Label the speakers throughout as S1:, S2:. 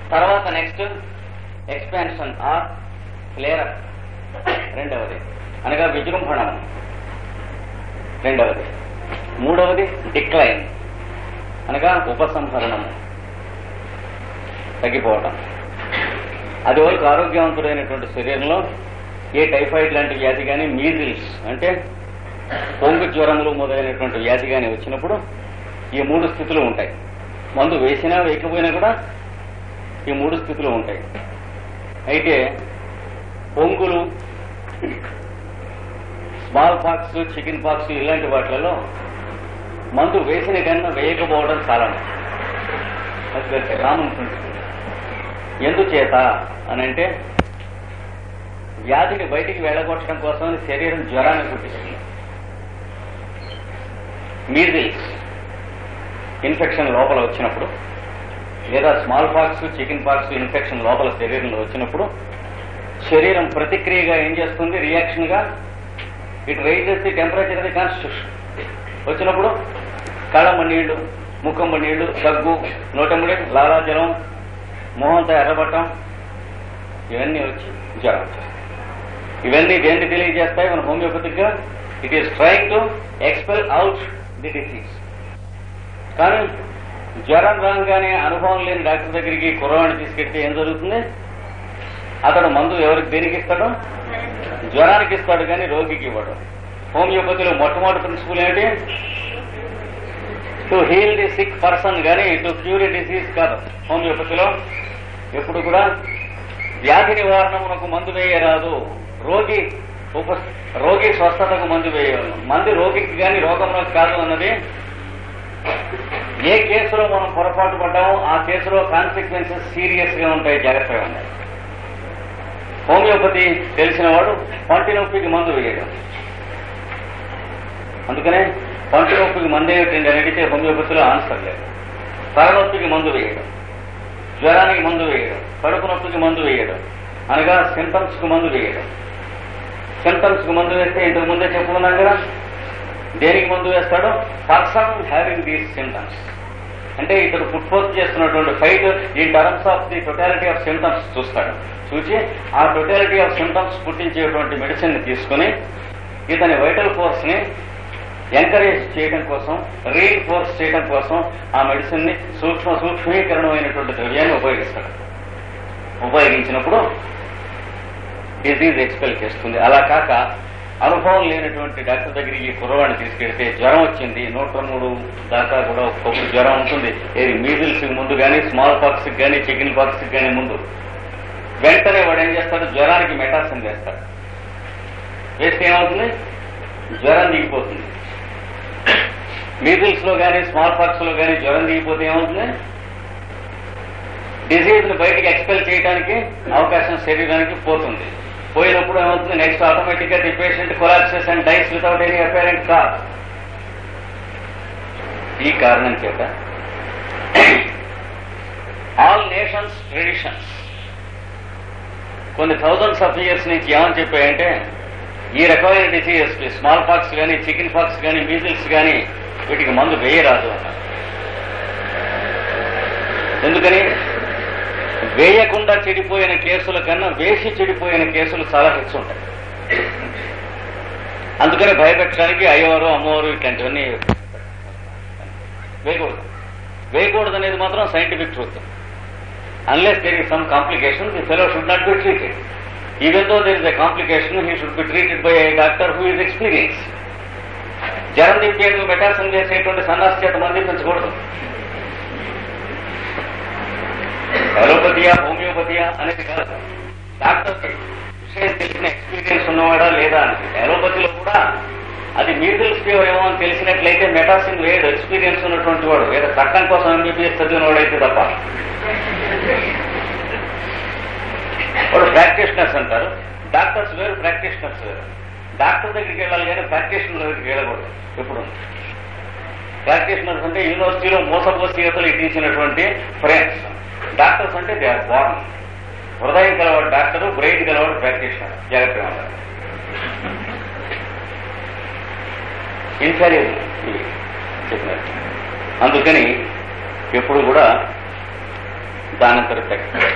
S1: తర్వాత next expansion are flare up రెండవది అనగా విజృంభణం రెండవది మూడవది డిక్లైన్ అనగా ఉపసంహరణము తగ్గిపోవటం అది వాళ్ళకి ఆరోగ్యవంతుడైనటువంటి శరీరంలో ఏ టైఫాయిడ్ లాంటి వ్యాధి కానీ మీజిల్స్ అంటే పొంగు జ్వరములు మొదలైనటువంటి వ్యాధి కానీ వచ్చినప్పుడు ఈ మూడు స్థితులు ఉంటాయి మందు వేసినా వేయకపోయినా కూడా ఈ మూడు స్థితులు ఉంటాయి అయితే పొంగులు స్మాల్ పాక్స్ చికెన్ పాక్స్ ఇలాంటి వాటిలలో మందు వేసిన కన్నా వేయకపోవడం చాలా కామన్ ప్రిన్సిపల్ ఎందుచేత అని అంటే వ్యాధిని బయటికి వెళ్ళగొట్టడం కోసం శరీరం జ్వరాన్ని పుట్టిస్తుంది మీజిల్స్ ఇన్ఫెక్షన్ లోపల వచ్చినప్పుడు లేదా smallpox chickenpox infection లోపల శరీరంలో వచ్చినప్పుడు శరీరం ప్రతిక్రియగా ఏం చేస్తుంది రియాక్షన్ గా it raises the temperature the constitution వచ్చినప్పుడు కళ్ళమ్మ నీళ్లు ముఖమ్మ నీళ్లు దగ్గు నోటముడి లాలాజలం మొహంతో ఎర్రబట్టం ఇవన్నీ వచ్చి జ్వరం వచ్చేస్తాయి ఇవన్నీ దేన్ని తెలియజేస్తాయి మన హోమియోపతిక్ గా it is trying to expel out the disease కానీ జ్వరం రాగానే అనుభవం లేని డాక్టర్ దగ్గరికి కుర్రవాడిని తీసుకెళ్తే ఏం జరుగుతుంది అతడు మందు ఎవరికి దేనికి ఇస్తాడు జ్వరానికి ఇస్తాడు కానీ రోగికి ఇవ్వడు హోమియోపతిలో మొట్టమొదటి ప్రిన్సిపల్ ఏంటి to heal the sick person కానీ టు క్యూర్ డిసీజ్ కాదు హోమియోపతిలో ఎప్పుడు కూడా వ్యాధి నివారణమునకు మందు వేయరాదు రోగి ఉప రోగి స్వస్థతకు మందు వేయాలి మంది రోగికి కానీ రోగమునకు కాదు అన్నది ఏ కేసులో మనం పొరపాటు పడ్డామో ఆ కేసులో కాన్సిక్వెన్సెస్ సీరియస్ గా ఉంటాయి జాగ్రత్తగా ఉన్నాయి హోమియోపతి తెలిసిన వాడు పంటి నొప్పికి మందు వేయడం అందుకనే పంటి నొప్పికి మందు ఏమిటండి అని అడిగితే హోమియోపతిలో ఆన్సర్ లేదు తలనొప్పికి మందు వేయడం జ్వరానికి మందు వేయడం కడుపు నొప్పికి మందు వేయడం అనగా సింటమ్స్ కు మందు వేయడం సింటమ్స్ కు మందు వేస్తే ఇంతకు ముందే చెప్పుకున్నాం కదా దేనికి మందు వేస్తాడో పర్సన్ హ్యావింగ్ దీస్ సింటమ్స్ అంటే ఇతడు పుట్పోత్ చేస్తున్నటువంటి fight in terms of the totality of symptoms చూస్తాడు చూసి ఆ టొటాలిటీ ఆఫ్ సింటమ్స్ పుట్టించేటువంటి మెడిసిన్ ని తీసుకుని ఇతని వైటల్ ఫోర్స్ ని ఎంకరేజ్ చేయడం కోసం రీఇన్ఫోర్స్ చేయడం కోసం ఆ మెడిసిన్ ని సూక్ష్మ సూక్ష్మీకరణమైనటువంటి ద్రవ్యాన్ని ఉపయోగిస్తాడు ఉపయోగించినప్పుడు డిజీజ్ ఎక్స్పెల్ చేస్తుంది అలా కాక అనుభవం లేనటువంటి డాక్టర్ దగ్గరికి ఈ కుర్రవాడిని తీసుకెళ్తే జ్వరం వచ్చింది నూట మూడు దాకా కూడా ఒక్కొక్కరు జ్వరం ఉంటుంది ఏది మీజిల్స్ ముందు కానీ స్మాల్ పాక్స్ కానీ చికెన్ పాక్స్ కానీ ముందు వెంటనే వాడు ఏం చేస్తాడు జ్వరానికి మెటాసిన్ వేస్తాడు వేస్తే ఏమవుతుంది జ్వరం దిగిపోతుంది మీజిల్స్ లో కానీ స్మాల్ పాక్స్ లో కానీ జ్వరం దిగిపోతే ఏమవుతుంది డిసీజ్ ని బయటికి ఎక్స్పెల్ చేయడానికి అవకాశం శరీరానికి పోతుంది పోయినప్పుడు ఏమవుతుంది నెక్స్ట్ ఆటోమేటిక్ గా the patient collapses and dies without any apparent cause ఈ కారణం చేత ఆల్ నేషన్స్ ట్రెడిషన్స్ కొన్ని థౌజండ్స్ ఆఫ్ ఇయర్స్ నుంచి ఏమని చెప్పాయంటే ఈ రకమైన డిసీజెస్ స్మాల్ పాక్స్ కానీ చికెన్ పాక్స్ కానీ మీజిల్స్ కానీ వీటికి మందు వేయరాదు అన్నారు ఎందుకని వేయకుండా చెడిపోయిన కేసుల కన్నా వేసి చెడిపోయిన కేసులు చాలా హెచ్చు ఉంటాయి అందుకని భయపెట్టడానికి అయ్యవారు అమ్మవారు ఇట్లాంటివన్నీ వేయకూడదు వేయకూడదు అనేది మాత్రం scientific truth unless there is some complication the fellow should not be treated even though there is a complication he should be treated by a doctor who is experience జ్వరం దింపేందుకు మెటాసం చేసేటువంటి సన్నాసి చేత మంది పెంచకూడదు అలోపతియా హోమియోపతియా అనేది కాదు డాక్టర్ విషయం తెలిసిన ఎక్స్పీరియన్స్ ఉన్నవాడా లేదా అని అలోపతిలో కూడా అది మీజిల్స్ ఫీవర్ ఏమో అని తెలిసినట్లయితే మెటాసిన్ వేయడు ఎక్స్పీరియన్స్ ఉన్నటువంటి వాడు వేరే చట్టం కోసం ఎంబీబీఎస్ చదివిన వాడైతే తప్ప వాడు ప్రాక్టీషనర్స్ అంటారు డాక్టర్స్ వేరు ప్రాక్టీషనర్స్ వేరు డాక్టర్ దగ్గరికి వెళ్ళాలి కానీ ప్రాక్టీషనర్ దగ్గరికి వెళ్ళకూడదు ఎప్పుడు ప్రాక్టీషనర్స్ అంటే యూనివర్సిటీలో మోసపోసి యువతలు ఇట్టించినటువంటి ఫ్రెండ్స్ డాక్టర్స్ అంటే దే ఆర్ బార్న్ హృదయం గలవాడు డాక్టర్ బ్రెయిన్ గలవాడు ప్రాక్టీషనర్ జాగ్రత్తగా ఉండాలి ఇన్ఫీరియర్ ఇవి చెప్పినట్టు అందుకని ఎప్పుడు కూడా దానంతర తగ్గిపోతుంది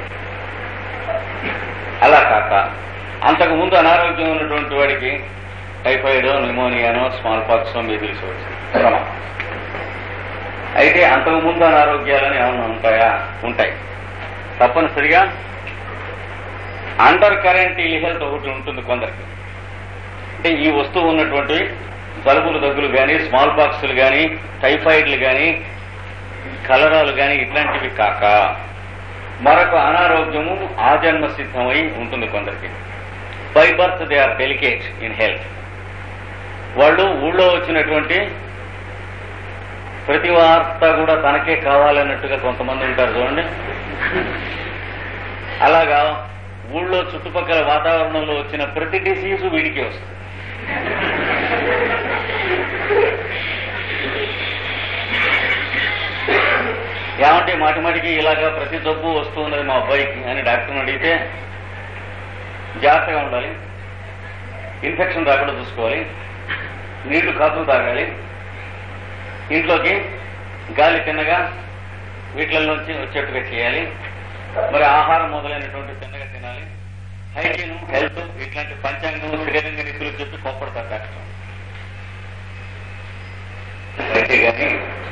S1: అలా కాక అంతకు ముందు అనారోగ్యం ఉన్నటువంటి వాడికి టైఫాయిడ్ న్యూమోనియానో స్మాల్ పాక్స్ మీదిల్స్ వచ్చింది ప్రమాదం అయితే అంతకు ముందు అనారోగ్యాలని ఏమైనా ఉంటాయా ఉంటాయి తప్పనిసరిగా అండర్ కరెంట్ ఇల్ హెల్త్ ఒకటి ఉంటుంది కొందరికి అంటే ఈ వస్తువు ఉన్నటువంటి జలుబులు దగ్గులు కానీ స్మాల్ పాక్స్లు కానీ టైఫాయిడ్లు కానీ కలరాలు కానీ ఇట్లాంటివి కాక మరొక అనారోగ్యము ఆజన్మ సిద్ధమై ఉంటుంది కొందరికి by birth they are delicate in health వాళ్ళు ఊళ్ళో వచ్చినటువంటి ప్రతి వార్త కూడా తనకే కావాలన్నట్టుగా కొంతమంది ఉంటారు చూడండి అలాగా ఊళ్ళో చుట్టుపక్కల వాతావరణంలో వచ్చిన ప్రతి డిసీజు వీడికి వస్తుంది ఏమంటే మాటి మాటికి ఇలాగా ప్రతి జబ్బు వస్తూ ఉన్నది మా అబ్బాయికి అని డాక్టర్ని అడిగితే జాగ్రత్తగా ఉండాలి ఇన్ఫెక్షన్ రాకుండా చూసుకోవాలి నీళ్లు కాపులు తాగాలి ఇంట్లోకి గాలి తిన్నగా వీటిలోంచి వచ్చేట్టుగా చేయాలి మరి ఆహారం మొదలైనటువంటి తిన్నగా తినాలి హైజీన్ హెల్త్ ఇట్లాంటి పంచాంగం శ్రీరంగ నిధులు చెప్పి కోపడతారు డాక్టర్ అయితే కానీ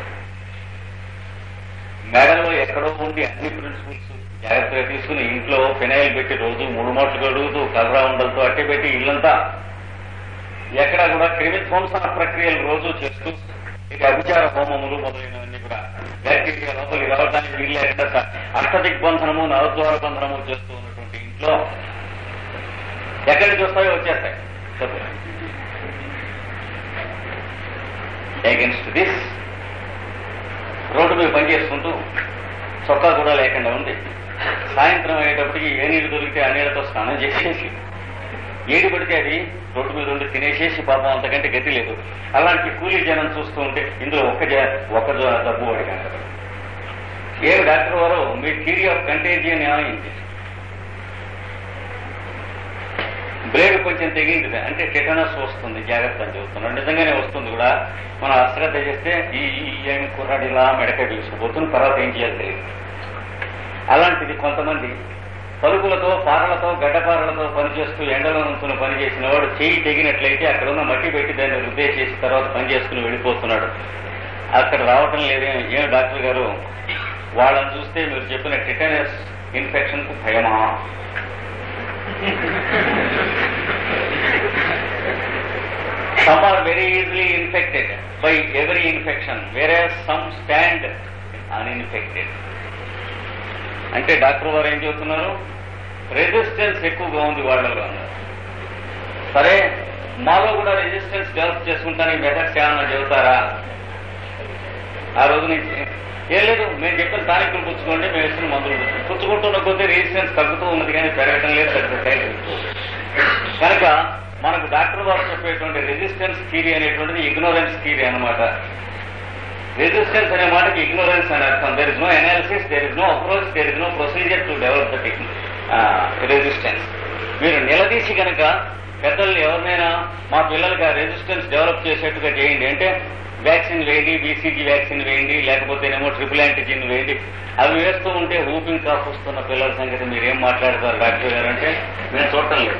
S1: మేడలో ఎక్కడో ఉండి అన్ని ప్రిన్సిపల్స్ జాగ్రత్తగా తీసుకుని ఇంట్లో ఫినాయిల్ పెట్టి రోజు మూడు మాటలు కడుగుతూ కలరా ఉండలతో అట్టే పెట్టి ఇల్లంతా ఎక్కడ కూడా క్రిమి ధ్వంసన ప్రక్రియలు రోజు చేస్తూ ఇక అభిచార హోమములు మొదలైనవన్నీ కూడా బ్యాక్టీరియా లోపలికి రావడానికి వీలు లేకుండా అష్టదిగ్బంధనము నవద్వార బంధనము చేస్తూ ఉన్నటువంటి ఇంట్లో ఎక్కడి నుంచి వస్తాయో వచ్చేస్తాయి అగెన్స్ట్ దిస్ రోడ్డు మీద పనిచేసుకుంటూ చొక్కా కూడా లేకుండా ఉంది సాయంత్రం అయ్యేటప్పటికి ఏ నీళ్లు దొరికితే ఆ నీళ్లతో స్నానం చేసేసి ఏది పడితే అది రోడ్డు మీద ఉండి తినేసేసి పాపం అంతకంటే గతి లేదు అలాంటి కూలీ జనం చూస్తూ ఉంటే ఇందులో ఒక్క జ- ఒక్క జ- డబ్బు వాడికి అంటారు ఏమి డాక్టర్ వారు మీ థియరీ ఆఫ్ కంటేజియన్ ఏమైంది బ్లేడ్ కొంచెం తెగింది అంటే టెటనస్ వస్తుంది జాగ్రత్త అని చెబుతున్నాడు నిజంగానే వస్తుంది కూడా మనం అశ్రద్ధ చేస్తే ఈ ఈ ఏమి కుర్రాడు ఇలా మెడకాయ తీసుకుపోతుంది తర్వాత ఏం చేయాలి తెలియదు అలాంటిది కొంతమంది పలుకులతో పారలతో గడ్డపారలతో పనిచేస్తూ ఎండలో నుంచుని పని చేసిన వాడు చేయి తెగినట్లయితే అక్కడ ఉన్న మట్టి పెట్టి దాన్ని రుద్దే చేసి తర్వాత పని చేసుకుని వెళ్ళిపోతున్నాడు అక్కడ రావటం లేదే ఏం డాక్టర్ గారు వాళ్ళని చూస్తే మీరు చెప్పిన టిటనస్ ఇన్ఫెక్షన్ కు భయమా some are very easily infected by every infection, whereas some stand uninfected. అంటే డాక్టర్ వారు ఏం చెబుతున్నారు రెసిస్టెన్స్ ఎక్కువగా ఉంది వాళ్ళలో అన్నారు సరే మాలో కూడా రెసిస్టెన్స్ డెవలప్ చేసుకుంటానికి మెథడ్స్ ఏమన్నా చెబుతారా ఆ రోజు నుంచి ఏం లేదు మేము చెప్పిన తారీఖులు పుచ్చుకోండి మేము ఇస్తున్న మందులు పుచ్చుకోండి. పుచ్చుకుంటున్న కొద్దీ రెసిస్టెన్స్ తగ్గుతూ ఉన్నది కానీ పెరగటం లేదు తగ్గటం కనుక మనకు డాక్టర్ వారు చెప్పేటువంటి రెసిస్టెన్స్ థియరీ అనేటువంటిది ఇగ్నోరెన్స్ థియరీ అన్నమాట రెసిస్టెన్స్ అనే మాటకి ఇగ్నోరెన్స్ అని అర్థం there is no analysis there is no approach there is no procedure to develop the technique resistance మీరు నిలదీసి కనుక పెద్దలు ఎవరినైనా మా పిల్లలకి ఆ రెసిస్టెన్స్ డెవలప్ చేసేట్టుగా చేయండి అంటే వ్యాక్సిన్ వేయండి బీసీజీ వ్యాక్సిన్ వేయండి లేకపోతేనేమో ట్రిపుల్ యాంటీజిన్ వేయండి అవి వేస్తూ ఉంటే ఊపింగ్ కాఫ్ వస్తున్న పిల్లల సంగతి మీరు ఏం మాట్లాడతారు డాక్టర్ గారు అంటే మేము చూడటం లేదు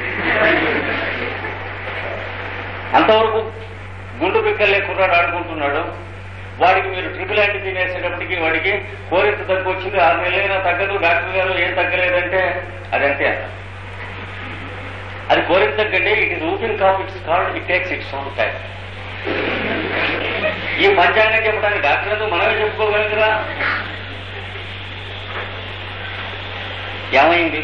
S1: అంతవరకు గుండు పిక్కలే కుర్రాడు ఆడుకుంటున్నాడు వాడికి మీరు ట్రిపుల్ యాంటీజీన్ వేసేటప్పటికి వాడికి కోరిక తగ్గు వచ్చింది ఆరు నెలలైనా తగ్గదు డాక్టర్ గారు ఏం తగ్గలేదంటే అదంతే అది కోరిక తగ్గండి it is whooping cough it's called it takes its own time ఈ పంచాంగం చెప్పడానికి డాక్టర్ ఎందుకు మనమే చెప్పుకోగలం కదా ఏమైంది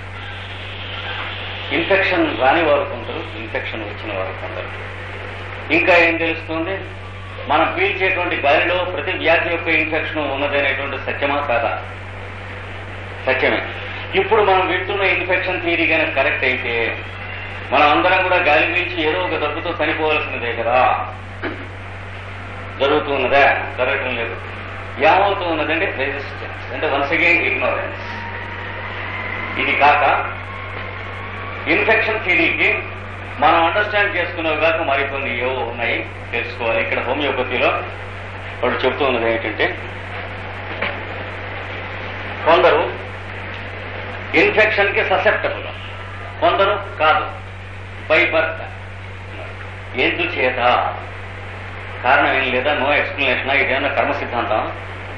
S1: ఇన్ఫెక్షన్ రాని వారు కొందరు ఇన్ఫెక్షన్ వచ్చిన వారు కొందరు ఇంకా ఏం తెలుస్తుంది మనం పీల్చేటువంటి గాలిలో ప్రతి వ్యాధి యొక్క ఇన్ఫెక్షన్ ఉన్నదనేటువంటి సత్యమా కాదా సత్యమే ఇప్పుడు మనం వింటున్న ఇన్ఫెక్షన్ థియరీ కనుక కరెక్ట్ అయితే మనం అందరం కూడా గాలి పీల్చి ఏదో ఒక దగ్గుతో చనిపోవాల్సినదే కదా జరుగుతూ ఉన్నదా జరగటం లేదు ఏమవుతూ ఉన్నదంటే రెసిస్టెన్స్ అంటే వన్స్ అగైన్ ఇగ్నోరెన్స్ ఇది కాక ఇన్ఫెక్షన్ థియరీకి మనం అండర్స్టాండ్ చేసుకునేవి కాక మరికొన్ని ఏవో ఉన్నాయి తెలుసుకోవాలి ఇక్కడ హోమియోపతిలో వాడు చెబుతూ ఉన్నది ఏంటంటే కొందరు ఇన్ఫెక్షన్ కి ససెప్టబుల్ కొందరు కాదు బై బర్త్ ఎందుచేత కారణం ఏం లేదా నో ఎక్స్ప్లెనేషన్ ఇదేమన్నా కర్మ సిద్ధాంతం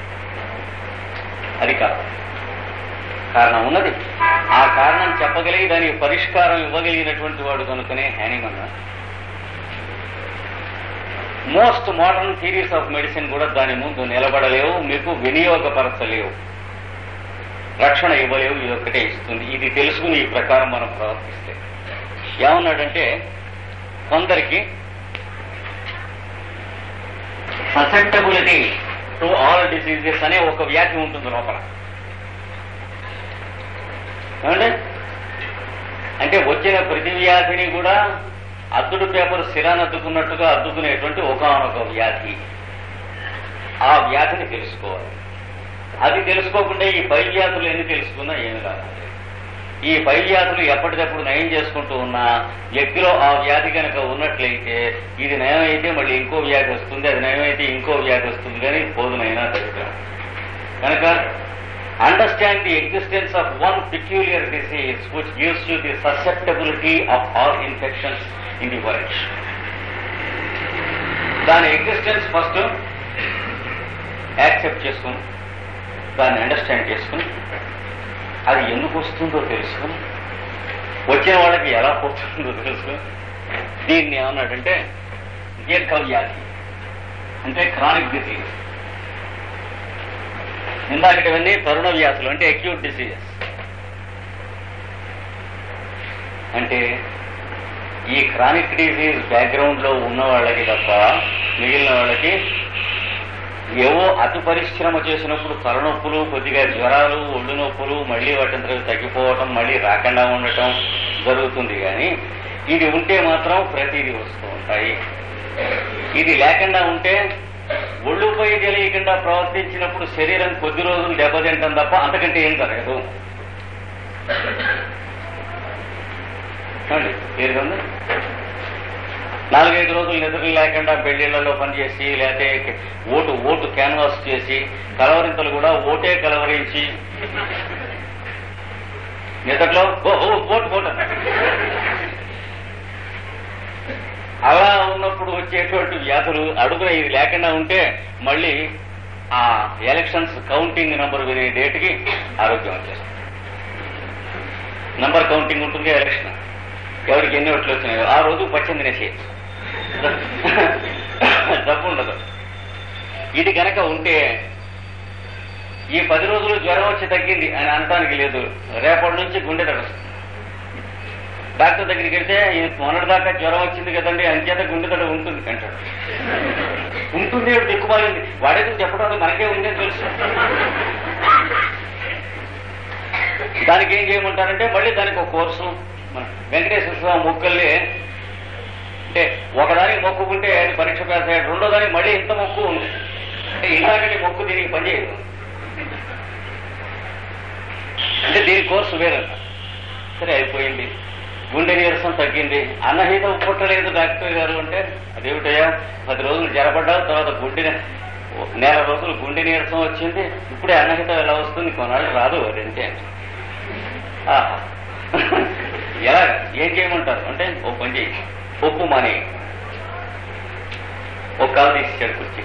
S1: అది కాదు కారణం ఉన్నది ఆ కారణం చెప్పగలిగి దానికి పరిష్కారం ఇవ్వగలిగినటువంటి వాడు కనుకనే Hahnemann most modern theories of medicine కూడా దాని ముందు నిలబడలేవు మీకు వినియోగపరచలేవు రక్షణ ఇవ్వలేవు ఇది ఒక్కటే ఇస్తుంది ఇది తెలుసుకుని ఈ ప్రకారం మనం ప్రవర్తిస్తే ఏమన్నాడంటే కొందరికి ససెప్టబిలిటీ టు ఆల్ డిసీజెస్ అనే ఒక వ్యాధి ఉంటుంది లోపల ఏమండి అంటే వచ్చిన ప్రతి వ్యాధిని కూడా అద్దుడు పేపర్ శిలాన్ని అద్దుకున్నట్టుగా అద్దుకునేటువంటి ఒకనొక వ్యాధి ఆ వ్యాధిని తెలుసుకోవాలి అది తెలుసుకోకుండా ఈ పై వ్యాధులు ఎన్ని తెలుసుకున్నా ఏమి కాదు ఈ పై వ్యాధులు ఎప్పటికప్పుడు నయం చేసుకుంటూ ఉన్నా వ్యక్తిలో ఆ వ్యాధి కనుక ఉన్నట్లయితే ఇది నయమైతే మళ్ళీ ఇంకో వ్యాధి వస్తుంది అది నయమైతే ఇంకో వ్యాధి వస్తుంది కానీ పోదునైనా దరిద్రం కనుక understand the existence of one peculiar disease which gives you the susceptibility of all infections in the world దాని ఎగ్జిస్టెన్స్ ఫస్ట్ యాక్సెప్ట్ చేసుకుని దాన్ని అండర్స్టాండ్ చేసుకుని అది ఎందుకు వస్తుందో తెలుసుకుని వచ్చిన వాళ్ళకి ఎలా పోతుందో తెలుసుకుని దీన్ని ఏమన్నాడంటే దీర్ఘవ్యాధి అంటే క్రానిక్ డిసీజ్ ఇందాకటివన్నీ తరుణ వ్యాధులు అంటే అక్యూట్ డిసీజెస్ అంటే ఈ క్రానిక్ డిసీజ్ బ్యాక్గ్రౌండ్ లో ఉన్న వాళ్ళకి తప్ప మిగిలిన వాళ్ళకి ఏవో అతి పరిశ్రమ చేసినప్పుడు తలనొప్పులు కొద్దిగా జ్వరాలు ఒళ్ళు నొప్పులు మళ్ళీ వాటిని తర్వాత తగ్గిపోవటం మళ్ళీ రాకుండా ఉండటం జరుగుతుంది కానీ ఇది ఉంటే మాత్రం ప్రతిదీ వస్తూ ఉంటాయి ఇది లేకుండా ఉంటే ఒళ్ళుపై తెలియకుండా ప్రవర్తించినప్పుడు శరీరం కొద్ది రోజులు దెబ్బతింటాం తప్ప అంతకంటే ఏం జరగదు చూడండి ఏది నాలుగైదు రోజులు నిద్ర లేకుండా పెళ్లిళ్లలో పనిచేసి లేకపోతే ఓటు ఓటు క్యాన్వాస్ చేసి కలవరింతలు కూడా ఓటే కలవరించి నిద్రలో ఓ ఓ, ఓటు ఓటు అన్నాడు. అలా ఉన్నప్పుడు వచ్చేటువంటి వ్యాధులు అడుగున ఇది లేకుండా ఉంటే మళ్ళీ ఆ ఎలక్షన్స్ కౌంటింగ్ నంబర్ వినే డేట్కి ఆరోగ్యం వచ్చేస్తుంది నంబర్ కౌంటింగ్ ఉంటుంది ఎలక్షన్ ఎవరికి ఎన్ని ఓట్లు వచ్చినాయో ఆ రోజు పచ్చింది తినేసేయచ్చు జబ్బు ఉండదు ఇది కనుక ఉంటే ఈ పది రోజులు జ్వరం వచ్చి తగ్గింది అని అనటానికి లేదు రేపటి నుంచి గుండె తడుస్తుంది డాక్టర్ దగ్గరికి వెళ్తే ఇది మొన్నటి దాకా జ్వరం వచ్చింది కదండి అంచేత గుండె తడ ఉంటుంది అంటాడు ఉంటుంది ఏమిటి దిక్కుమాలింది వాడేదో చెప్పడం మనకే ఉందని తెలుసు దానికి ఏం చేయమంటారంటే మళ్ళీ దానికి ఒక కోర్సు మన వెంకటేశ్వర స్వామి మొక్కల్ని అంటే ఒకదానికి మొక్కుకుంటే అది పరీక్ష పాస్ అయ్యాడు రెండో దానికి మళ్ళీ ఇంత మొక్కు ఉంది అంటే ఇలాగని మొక్కు దీనికి పనిచేయదు అంటే దీని కోర్సు వేరంట సరే అయిపోయింది గుండె నీరసం తగ్గింది అన్నహీతం పుట్టలేదు డాక్టర్ గారు అంటే అదేమిటయ్యా పది రోజులు జరపడ్డావు తర్వాత గుండె నెల రోజులు గుండె నీరసం వచ్చింది ఇప్పుడే అన్నహితం ఎలా వస్తుంది కొన్నాళ్ళు రాదు అదంతే ఆహా. ఎలా ఏం చేయమంటారు అంటే ఓ పని చేయి ఉప్పు మాని ఒక కాలు తీసాడు కుర్చీ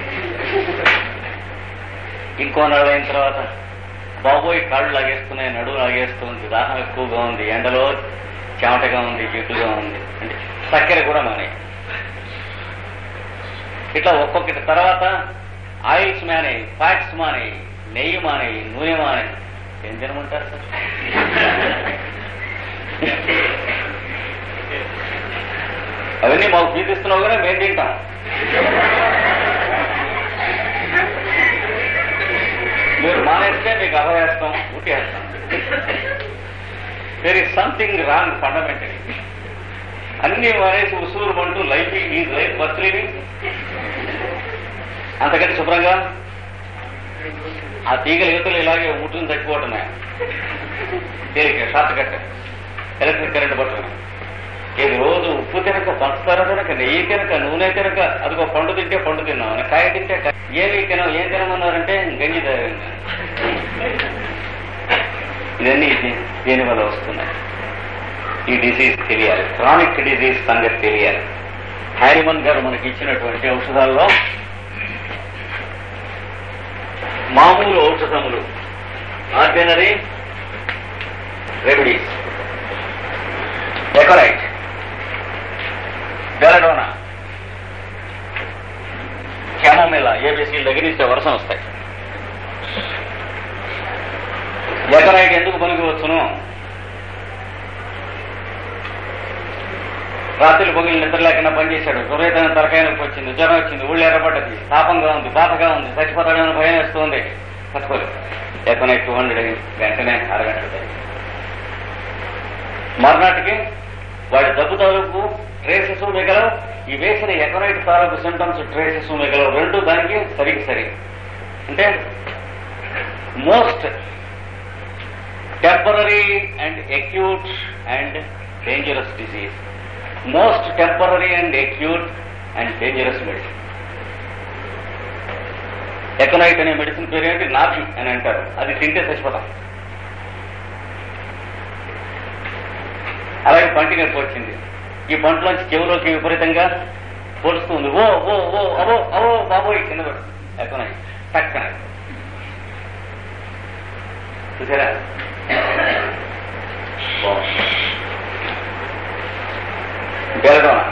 S1: ఇంకో నాడు అయిన తర్వాత బాబోయ్ కాళ్ళు లాగేస్తున్నాయి నడువు లాగేస్తుంది దాహం ఎక్కువగా ఉంది ఎండలో చెమటగా ఉంది జిడ్డుగా ఉంది అంటే చక్కెర కూడా మానే ఇట్లా ఒక్కొక్కటి తర్వాత ఆయిల్స్ మానే ఫ్యాట్స్ మానే నెయ్యి మానే నూనె మానే ఏం తినమంటారు సార్ అవన్నీ మాకు చూపిస్తున్నావు కానీ మేము తింటాం మీరు మానేస్తే మీకు అభవేస్తాం ఊటేస్తాం there is something wrong fundamental అన్ని మానేసి ఉసూరు అంటూ లైఫ్ ఈ లైఫ్ బర్త్ లివింగ్ అంతకంటే శుభ్రంగా ఆ తీగల యువతలు ఇలాగే ఊటుని తగ్గిపోవటమే తేలిక షార్ట్ కట్ ఎలక్ట్రిక్ కరెంట్ పట్టడం ఇది రోజు ఉప్పు తినక పంచదార తినక నెయ్యి తినక నూనె తినక అదిగో పండు తింటే పండు తిన్నాం కాయ తింటే కాయ ఏమి తిన ఏం తినమన్నారంటే గంజి తాగండి ఇవన్నీ దీ- దీని వల్ల వస్తున్నాయి ఈ డిసీజ్ తెలియాలి క్రానిక్ డిసీజ్ సంగతి తెలియాలి హ్యారిమన్ గారు మనకి ఇచ్చినటువంటి ఔషధాల్లో మామూలు ఔషధములు ordinary remedies the aconite belladonna chamomilla ABC దగ్గరిస్తే వరుస వస్తాయి ఎకరైట్ ఎందుకు పనికి వచ్చును రాత్రి పొగిలి నిద్ర లేకుండా పనిచేశాడు విపరీతమైన తలకాయ నొప్పి వచ్చింది జ్వరం వచ్చింది ఊళ్ళు ఎర్రబడ్డది తాపంగా ఉంది బాధగా ఉంది చచ్చిపోతాడని భయం వేస్తుంది పట్టుకోలేదు ఎకనైట్ టూ హండ్రెడ్ వెంటనే అరగంట మర్నాటికి వాడి జబ్బు తాలూకు ట్రేసెస్ మిగలవు ఈ వేసిన ఎకనైట్ తాలూకు సిమ్టమ్స్ ట్రేసెస్ మిగలవు రెండు దానికి సరికి సరి అంటే most temporary and acute and dangerous disease most temporary and acute and dangerous medicine aconite అనే మెడిసిన్ పేరు ఏంటి నాభి అని అంటారు అది తింటే చచ్చిపోతాం అలాగే పంటి నొప్పి వచ్చింది ఈ పంటలోంచి చెవులోకి విపరీతంగా పొడుస్తుంది ఓ ఓ ఓ అవో అవో బాబోయ్ కింద పడు ఎకనైట్ టక్కన చూసారా బెలడోనా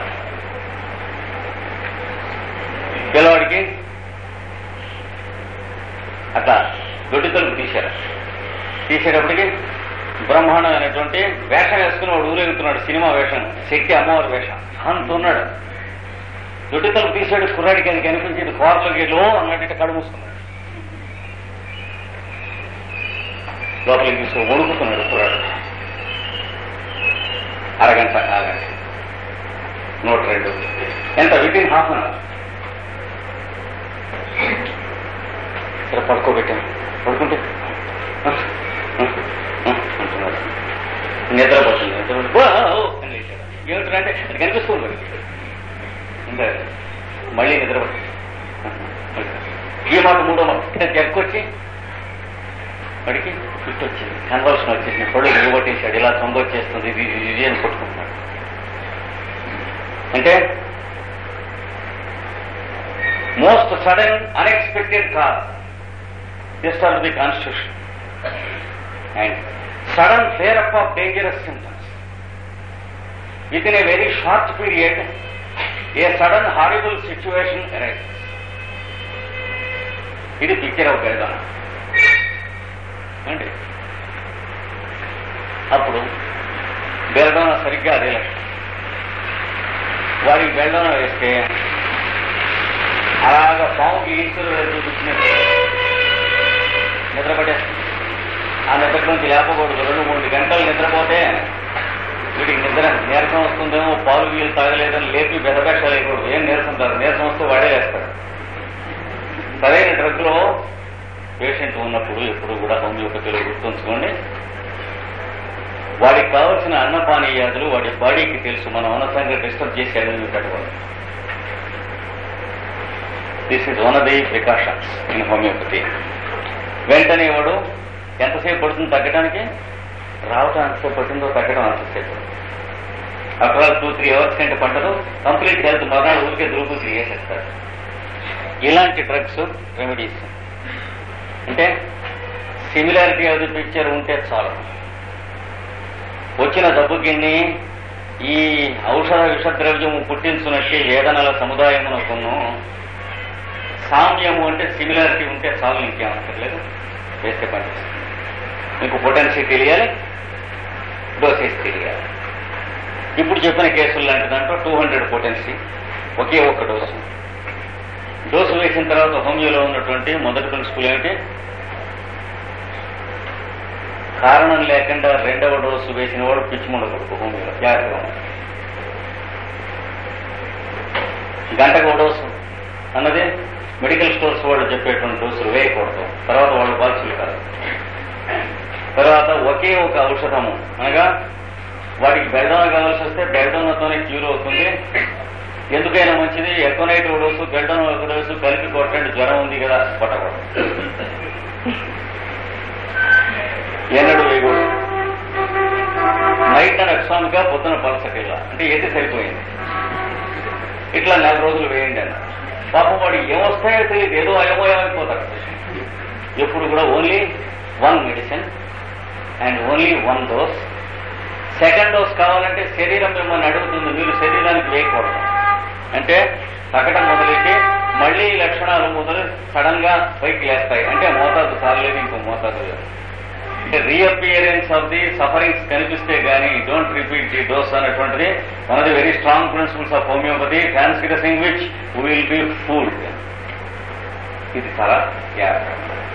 S1: పిల్లవాడికి అట్లా దొడ్డి తలుపు తీశారు తీసేటప్పటికి బ్రహ్మాండం అనేటువంటి వేషం వేసుకుని వాడు ఊరేగుతున్నాడు సినిమా వేషం శక్తి అమ్మవారి వేషం అంత ఉన్నాడు దొడ్డి తలుపు తీసాడు కుర్రాడికి అది కనిపించింది కోరలోకి లో అన్నట్టు కడు మూసుకున్నాడు లోపలికి తీసుకుని వణుకుతున్నాడు కుర్రాడు అరగంట అరగంట నూట రెండు ఎంత within half an hour ఇక్కడ పడుకోబెట్టాను పడుకుంటే ఆ, ఆ, ఆ అంటున్నాడు నిద్రపోతుంది నిద్రపోతుంది. ఓ, ఓ, అని లేచాడు. ఏమిటంటే అది కనిపిస్తుంది మరి ఇంకా మళ్ళీ నిద్రపోతుంది ఈ మాట మూడో మాట జక్కొచ్చి వాడికి ఫిట్ వచ్చింది కన్వర్షన్ వచ్చింది పళ్ళు నిలబొట్టేశాడు ఇలా తొంగొచ్చేస్తుంది ఇది ఇది ఇది అని కొట్టుకుంటున్నాడు అంటే most sudden unexpected cause disturb the constitution and sudden flare up of dangerous symptoms within a very short period a sudden horrible situation arises ఇది పిక్చర్ ఆఫ్ బెల్దాన అండి అప్పుడు బెల్డోన సరిగ్గా అదే లక్షణం వాడికి బెల్డోన వేస్తే అలాగా పాముకి ఈశ్వరు చూపించినట్టు నిద్రపడేస్తుంది ఆ నిద్ర నుంచి లేపకూడదు రెండు మూడు గంటలు నిద్రపోతే వీడికి నిద్ర నీరసం వస్తుందేమో పాలు వీలు తాగలేదని లేపి బెదబెట్టాలు వేయకూడదు ఏం నీరసం తాగు నీరసం వస్తే వాడే వేస్తాడు సరైన డ్రగ్ లో పేషెంట్ ఉన్నప్పుడు ఎప్పుడు కూడా హోమియోపతిలో గుర్తుంచుకోండి వాడికి కావలసిన అన్నపానీయాదులు వాడి బాడీకి తెలుసు మనం అనవసరంగా డిస్టర్బ్ చేసి అడిగి పెట్టకూడదు this is one of the precautions in homeopathy వెంటనే వాడు ఎంతసేపు పడుతుంది తగ్గడానికి రావటం ఎంతసేపు పడుతుందో తగ్గడం అంతసేపు అక్కడ టూ త్రీ అవర్స్ కంటే పట్టదు కంప్లీట్ హెల్త్ మరణాలు ఊరికే దురుపూసి చేసేస్తారు ఇలాంటి డ్రగ్స్ రెమెడీస్ అంటే సిమిలారిటీ అది పిక్చర్ ఉంటే చాలు వచ్చిన జబ్బుకిన్ని ఈ ఔషధ విషద్రవ్యము పుట్టించునట్టి వేదనల సముదాయమునకును సామ్యము అంటే సిమిలారిటీ ఉంటే చాలు ఇంకేమక్కర్లేదు వేస్తే పనిచేస్తుంది మీకు పొటెన్సీ తెలియాలి డోసేజ్ తెలియాలి ఇప్పుడు చెప్పిన కేసులు లాంటి దాంట్లో టూ హండ్రెడ్ పొటెన్సీ ఒకే ఒక్క డోసు డోసు వేసిన తర్వాత హోమియోలో ఉన్నటువంటి మొదటి ప్రిన్సిపల్ ఏమిటి కారణం లేకుండా రెండవ డోసు వేసిన వాడు పిచ్చి ఉండకూడదు హోమియోలో జాగ్రత్తగా ఉండాలి. గంటకు ఒక డోసు అన్నది మెడికల్ స్టోర్స్ వాళ్ళు చెప్పేటువంటి డోసులు వేయకూడదు తర్వాత వాళ్ళు బాధ్యులు కాదు తర్వాత ఒకే ఒక ఔషధము అనగా వాడికి బెల్డోనా కావాల్సి వస్తే బెల్డోనాతోనే క్యూర్ అవుతుంది ఎందుకైనా మంచిది ఎకోనైట్ ఒక డోసు గడ్డను ఒక డోసు కలిపి కొట్టండి జ్వరం ఉంది కదా కొట్టకూడదు ఎన్నడు వేయకూడదు నైట్ అని ఎక్సామ్గా పొద్దున పలసటిల్లా అంటే ఏది సరిపోయింది ఇట్లా నెల రోజులు వేయండి అన్న పాపం వాడు ఏమొస్తాయో తెలియదు ఏదో అయమోయమైపోతాడు ఎప్పుడు కూడా only one medicine and only one dose second dose కావాలంటే శరీరం మిమ్మల్ని అడుగుతుంది మీరు శరీరానికి వేయకూడదు అంటే తగ్గడం మొదలెట్టి మళ్ళీ ఈ లక్షణాలు మొదలు సడన్ గా పైకి లేస్తాయి అంటే మోతాదు చాలలేదు ఇంకో మోతాదు లేదు అంటే రీఅపియరెన్స్ ఆఫ్ ది సఫరింగ్స్ కనిపిస్తే గానీ డోంట్ రిపీట్ ది డోస్ అనేటువంటిది one of the very strong principles of homeopathy transgressing which will be fooled ఇది చాలా జాగ్రత్త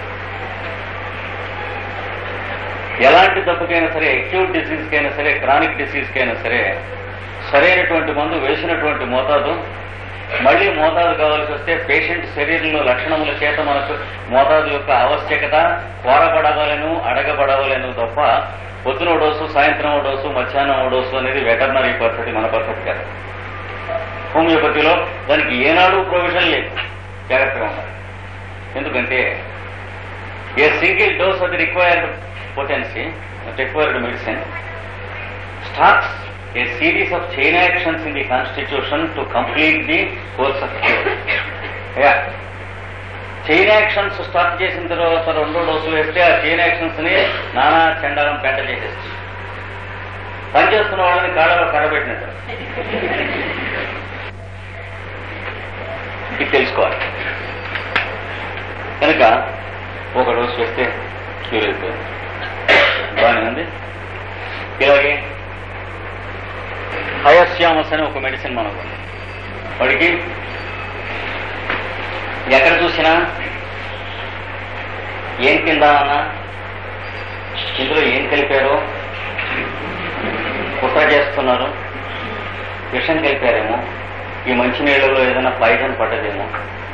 S1: ఎలాంటి జబ్బుకైనా సరే అక్యూట్ డిసీజ్ కైనా సరే క్రానిక్ డిసీజ్ కైనా సరే సరైనటువంటి మందు వేసినటువంటి మోతాదు మళ్ళీ మోతాదు కావాల్సి వస్తే పేషెంట్ శరీరంలో లక్షణముల చేత మనకు మోతాదు యొక్క ఆవశ్యకత కోరబడవలను అడగబడవలను తప్ప పొద్దున ఓ డోసు సాయంత్రం ఓ డోసు మధ్యాహ్నం ఓ డోసు అనేది వెటర్నరీ పద్ధతి మన పద్ధతి కాదు హోమియోపతిలో దానికి ఏనాడు ప్రొవిజన్ లేదు జాగ్రత్తగా ఉండాలి ఎందుకంటే ఏ సింగిల్ డోస్ అది required potency, required medicine, starts a series of chain actions in the constitution to complete the course of cure. Yeah. Chain actions start చేసిన తర్వాత రెండో డోసు వేస్తే ఆ చైన్ యాక్షన్స్ ని నానా చండాలం పెంట చేసేస్తుంది పనిచేస్తున్న వాళ్ళని కాళ్ళలో కరబెట్టినట్టు ఇది తెలుసుకోవాలి కనుక ఒక డోసు వేస్తే క్యూర్ అయిపోయింది బాగానే ఉంది ఇలాగే హయస్యామస్ అని ఒక మెడిసిన్ మనకు ఉంది వాడికి ఎక్కడ చూసినా ఏం తిందామన్నా ఇందులో ఏం కలిపారో కుట్ర చేస్తున్నారు విషం కలిపారేమో ఈ మంచినీళ్ళలో ఏదైనా పాయిజన్ పడ్డదేమో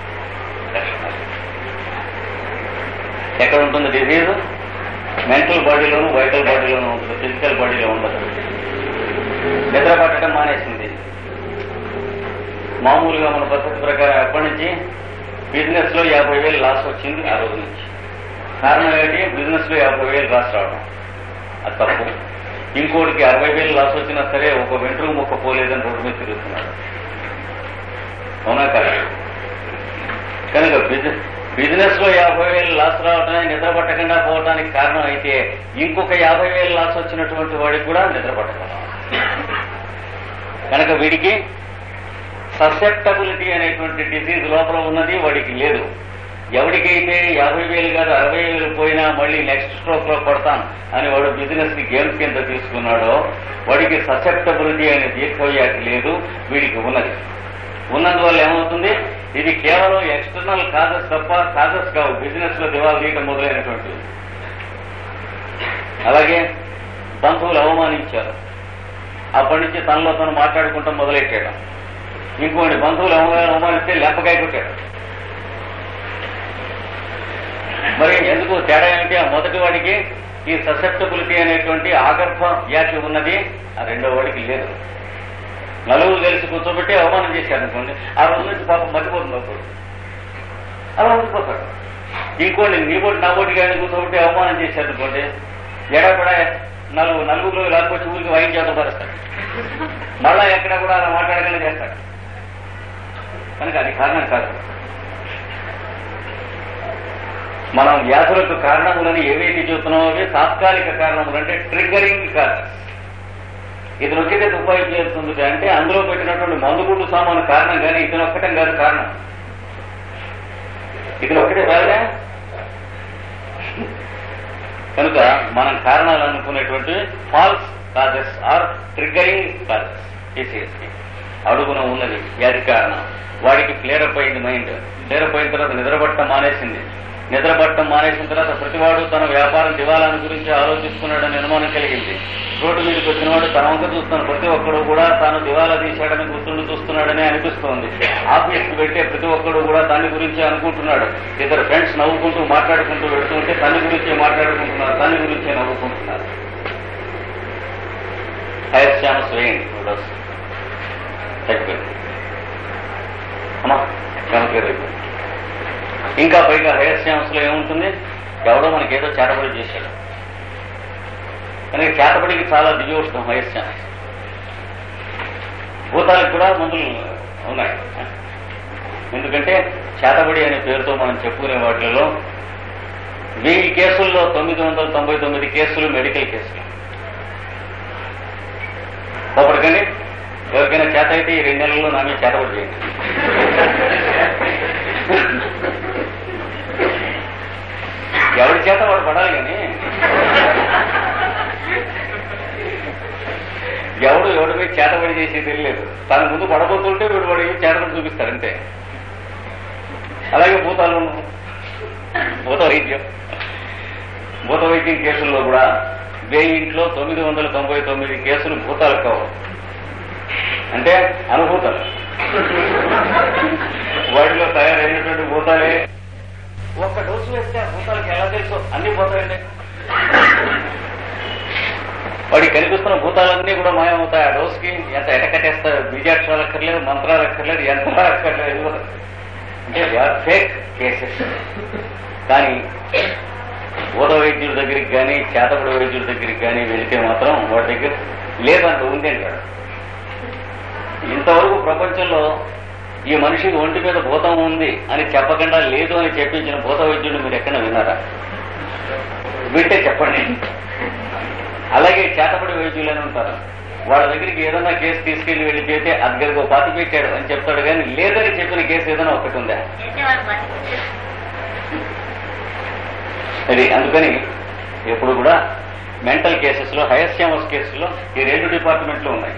S1: ఎక్కడ ఉంటుంది డిజీజ్ మెంటల్ బాడీలోను వైటల్ బాడీలోను ఉంటుంది ఫిజికల్ బాడీలో ఉండదు నిద్ర పట్టడం మానేసింది మామూలుగా మన పద్ధతి ప్రకారం ఎప్పటి నుంచి బిజినెస్ లో యాభై వేలు లాస్ వచ్చింది ఆ రోజు నుంచి కారణం ఏంటి బిజినెస్ లో యాభై వేలు లాస్ రావడం అది తప్పు ఇంకోటికి అరవై వేలు లాస్ వచ్చినా సరే ఒక వెంట్రుకు మొక్క పోలేదని రోడ్డు మీద తిరుగుతున్నాడు అవునా కాదు కనుక బిజినెస్ బిజినెస్ లో యాభై వేలు లాస్ రావటమే నిద్ర పట్టకుండా పోవడానికి కారణం అయితే ఇంకొక యాభై వేలు లాస్ వచ్చినటువంటి వాడికి కూడా నిద్ర పట్టడం కనుక వీడికి ససెప్టబిలిటీ అనేటువంటి డిసీజ్ లోపల ఉన్నది వాడికి లేదు ఎవరికైతే యాభై వేలు కాదు అరవై వేలు పోయినా మళ్ళీ నెక్స్ట్ స్ట్రోక్ లో కొడతాను అని వాడు బిజినెస్ ని గేమ్స్ కింద తీసుకున్నాడో వాడికి ససెప్టబిలిటీ అనే దీర్ఘవ్యాధి లేదు వీడికి ఉన్నది ఉన్నందువల్ల ఏమవుతుంది ఇది కేవలం ఎక్స్టర్నల్ కాజెస్ తప్ప కాజెస్ కావు బిజినెస్ లో దివాలు తీయటం మొదలైనటువంటి అలాగే బంధువులు అవమానించారు అప్పటి నుంచి తనలో తను మాట్లాడుకుంటాం మొదలెట్టాడు ఇంకోటి బంధువులు అవమా- అవమానిస్తే లెప్పకాయ కొట్టాడు మరి ఎందుకు తేడా ఏమిటి ఆ మొదటి వాడికి ఈ ససెప్టబిలిటీ అనేటువంటి ఆగర్భ వ్యాధి ఉన్నది ఆ రెండో వాడికి లేదు నలుగురు కలిసి కూర్చోబెట్టి అవమానం చేశారు అనుకోండి ఆ రోజు నుంచి పాపం మర్చిపోతుంది అప్పుడు అలా ఉండిపోతాడు ఇంకోటి నీ బోటి నా బోటి కానీ కూర్చోబెట్టి అవమానం చేశారు అనుకోండి ఎడబడ నలుగురు నలుగురు లేకపోతే ఊరికి వైన్ చేత పరుస్తాడు మళ్ళా ఎక్కడ కూడా అలా మాట్లాడకుండా చేస్తాడు కనుక అది కారణం కాదు మనం వ్యాధులకు కారణములని ఏవైతే చూస్తున్నామో అవి తాత్కాలిక కారణములు అంటే ట్రిగ్గరింగ్ కారణం ఇది నొక్కితే తుపాయి చేరుతుంది అంటే అందులో పెట్టినటువంటి మందుగుండు సామాను కారణం కానీ ఇది నొక్కటం కాదు కారణం ఇది నొక్కటే కాదుగా కనుక మనం కారణాలు అనుకునేటువంటి false causes or triggering causes disease అడుగున ఉన్నది వ్యాధి కారణం వాడికి ఫ్లేరప్ అయింది మైండ్ ఫ్లేరప్ అయిన తర్వాత నిద్రపట్టం మానేసింది నిద్రపట్టం మానేసిన తర్వాత ప్రతివాడు తన వ్యాపారం దివాలాన్ని గురించి ఆలోచిస్తున్నాడని అనుమానం కలిగింది రోడ్డు మీదకి వచ్చినవాడు తన వంక చూస్తున్నాడు ప్రతి ఒక్కడు కూడా తాను దివాలా తీశాడని గుర్తుండి చూస్తున్నాడని అనిపిస్తోంది ఆఫీస్కి పెట్టే ప్రతి ఒక్కడు కూడా దాని గురించి అనుకుంటున్నాడు ఇద్దరు ఫ్రెండ్స్ నవ్వుకుంటూ మాట్లాడుకుంటూ వెళ్తుంటే తన గురించే మాట్లాడుకుంటున్నారు తన గురించే నవ్వుకుంటున్నారు హైర్ శ్యామస్ వేయండి తగ్గిపోయింది ఇంకా పైగా హయస్యాంశలో ఏముంటుంది ఎవడో మనకి ఏదో చేతబడి చేశాడు కానీ చేతబడికి చాలా దివ్యోష్టం హయస్యాంశ భూతాలకు కూడా మందులు ఉన్నాయి ఎందుకంటే చేతబడి అనే పేరుతో మనం చెప్పుకునే వాటిలో వెయ్యి కేసుల్లో తొమ్మిది వందల తొంభై తొమ్మిది కేసులు మెడికల్ కేసులు ఒకటికని ఎవరికైనా చేత అయితే ఈ రెండు నెలల్లో నా మీద చేతబడి చేయండి ఎవరి చేత వాడు పడాలి కానీ ఎవడు ఎవడి మీద చేతబడి చేసి తెలియలేదు తన ముందు పడబోతుంటే వీడు వాడి చేతబడి చూపిస్తాడు అంతే అలాగే భూతాలు భూత వైద్యం భూత వైద్యం కేసుల్లో కూడా వెయ్యి ఇంట్లో తొమ్మిది వందల తొంభై తొమ్మిది కేసులు భూతాలు కావు అంటే అనుభూతాలు వాటిలో తయారైనటువంటి భూతాలే ఒక్క డోసు వేస్తే ఆ భూతాలకు ఎలా తెలుసు అన్ని పోతాయండి వాడికి కనిపిస్తున్న భూతాలన్నీ కూడా మాయమవుతాయి ఆ డోసుకి ఎంత ఎటకట్టేస్తారు బీజాక్షరాలు అక్కర్లేదు మంత్రాలు అక్కర్లేదు యంత్రాలు అక్కర్లేదు అంటే ఫేక్ కేసెస్ కానీ భూత వైద్యుల దగ్గరికి కానీ చేతబడి వైద్యుల దగ్గరికి కానీ వెళితే మాత్రం వాడి దగ్గర లేదంట ఉంది అంటాడు ఇంతవరకు ప్రపంచంలో ఈ మనిషికి ఒంటి మీద భూతం ఉంది అని చెప్పకుండా లేదు అని చెప్పించిన భూత వైద్యుడు మీరు ఎక్కడ విన్నారా వింటే చెప్పండి అలాగే చేతబడి వైద్యులు అని ఉంటారు వాళ్ళ దగ్గరికి ఏదైనా కేసు తీసుకెళ్లి వెళ్ళి చేస్తే అద్దరికి పాతి పెట్టాడు అని చెప్తాడు కానీ లేదని చెప్పిన కేసు ఏదైనా ఒకటి ఉందా అది అందుకని ఎప్పుడు కూడా మెంటల్ కేసెస్ లో హయస్యామస్ కేసులో ఈ రెండు డిపార్ట్మెంట్లు ఉన్నాయి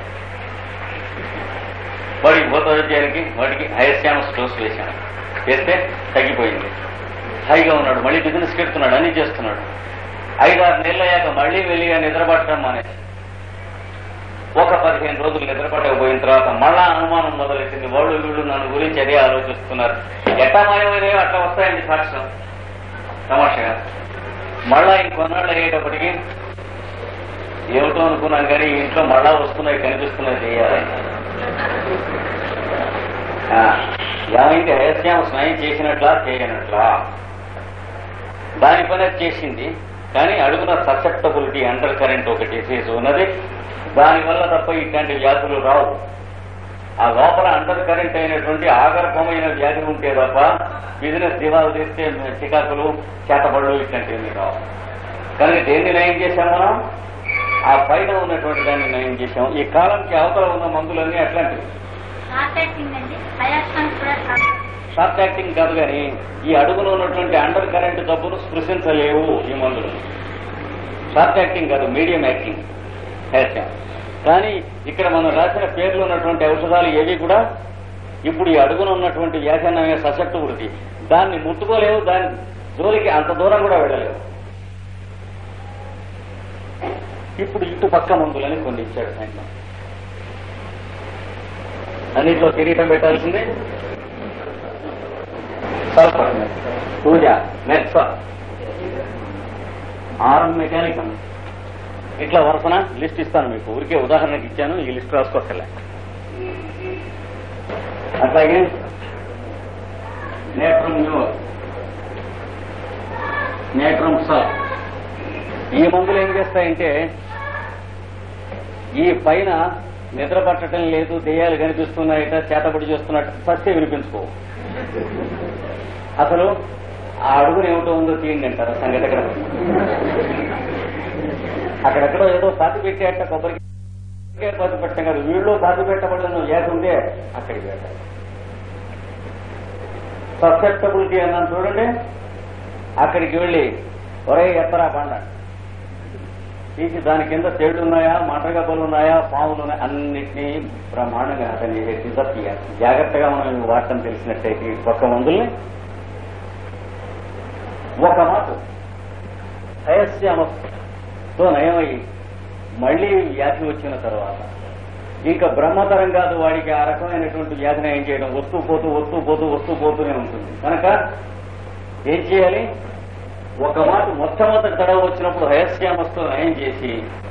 S1: వాడికి భూత వైద్యానికి వాడికి హయస్యామస్ డోస్ వేశాను వేస్తే తగ్గిపోయింది హాయిగా ఉన్నాడు మళ్ళీ బిజినెస్ పెడుతున్నాడు అన్ని చేస్తున్నాడు ఐదారు నెలలు అయ్యాక మళ్ళీ వెళ్ళిగా నిద్రపట్టడం మానేసి ఒక పదిహేను రోజులు నిద్రపట్టకపోయిన తర్వాత మళ్ళా అనుమానం మొదలెట్టింది వాళ్ళు వీళ్ళు నన్ను గురించి అదే ఆలోచిస్తున్నారు ఎట్టా మాయమైనవో అట్లా వస్తాయండి సాక్ష్యం తమాషగా మళ్ళా ఇంకొన్నాళ్ళు అయ్యేటప్పటికి ఏమిటో అనుకున్నాం కానీ ఈ ఇంట్లో మళ్ళా వస్తున్నాయి కనిపిస్తున్నాయి చేయాలి ఆ, ఏమైంది హయస్యామ స్నాయం చేసినట్లా చేయనట్లా దాని పని అది చేసింది కానీ అడుగున ససెప్టబిలిటీ అండర్ కరెంట్ ఒక డిసీజ్ ఉన్నది దానివల్ల తప్ప ఇట్లాంటి వ్యాధులు రావు ఆ లోపల అండర్ కరెంట్ అయినటువంటి ఆగర్భమైన వ్యాధి ఉంటే తప్ప బిజినెస్ దివాలు చేస్తే చికాకులు చేతబడులు ఇట్లాంటివన్నీ రావు కనుక దేన్ని నయం చేశాం మనం ఆ పైన ఉన్నటువంటి దాన్ని నయం చేశాం ఈ కాలంకి అవతల ఉన్న మందులన్నీ అట్లాంటివి
S2: షార్ట్ యాక్టింగ్ అండి హయాక్షన్ కూడా షార్ట్
S1: షార్ట్ యాక్టింగ్ కాదు కానీ ఈ అడుగులో ఉన్నటువంటి అండర్ కరెంట్ జబ్బును స్పృశించలేవు ఈ మందులు షార్ట్ యాక్టింగ్ కాదు మీడియం యాక్టింగ్ హెయిర్ కానీ ఇక్కడ మనం రాసిన పేర్లు ఉన్నటువంటి ఔషధాలు ఏవి కూడా ఇప్పుడు ఈ అడుగున ఉన్నటువంటి వ్యాసన్నమే సశక్తుడికి దాన్ని ముట్టుకోలేవు దాని జోలికి అంత దూరం కూడా వెళ్ళలేవు ఇప్పుడు ఇటు పక్క మందులని కొన్ని ఇచ్చాడు ఆయన అన్నిట్లో కిరీటం పెట్టాల్సిందే సల్ఫర్ పూజ మెత్స ఆరం మెకానికం ఇట్లా వరుసన లిస్ట్ ఇస్తాను మీకు ఊరికే ఉదాహరణకి ఇచ్చాను ఈ లిస్ట్ రాసుకోకలే అట్లాగే నేట్రం న్యూర్ నేట్రం సల్ ఈ మందులు ఏం చేస్తాయంటే ఈ పైన నిద్ర పట్టడం లేదు దెయ్యాలు కనిపిస్తున్నాయట చేతబడి చేస్తున్నట్టు సత్య వినిపించుకో అసలు ఆ అడుగును ఏమిటో ఉందో తీయండి అంటారు సంగతి ఎక్కడ అక్కడెక్కడో ఏదో పాతి పెట్టేట కొబ్బరికి పాతి పెట్టడం కాదు వీళ్ళు పాతి పెట్టబడిన వ్యాధి ఉంటే అక్కడికి వెళ్ళాలి ససెప్టబిలిటీ అన్నాను చూడండి అక్కడికి వెళ్ళి ఒరే ఎత్తరా బండ తీసి దాని కింద తేళ్లు ఉన్నాయా మంటగబ్బలు ఉన్నాయా పాములు ఉన్నాయా అన్నిటినీ బ్రహ్మాండంగా అతని చేసేసి తీయాలి జాగ్రత్తగా మనం ఇవి వాడటం తెలిసినట్టయితే ఈ పక్క మందుల్ని ఒక మాట హయస్యామతో నయమై మళ్ళీ వ్యాధి వచ్చిన తర్వాత ఇంకా బ్రహ్మతరం కాదు వాడికి ఆ రకమైనటువంటి వ్యాధి నయం చేయడం వస్తూ పోతూ వస్తూ పోతూ వస్తూ పోతూనే ఉంటుంది కనుక ఏం చేయాలి ఒక మాట మొట్టమొదటి తడవ వచ్చినప్పుడు హయస్యామస్తో నయం చేసి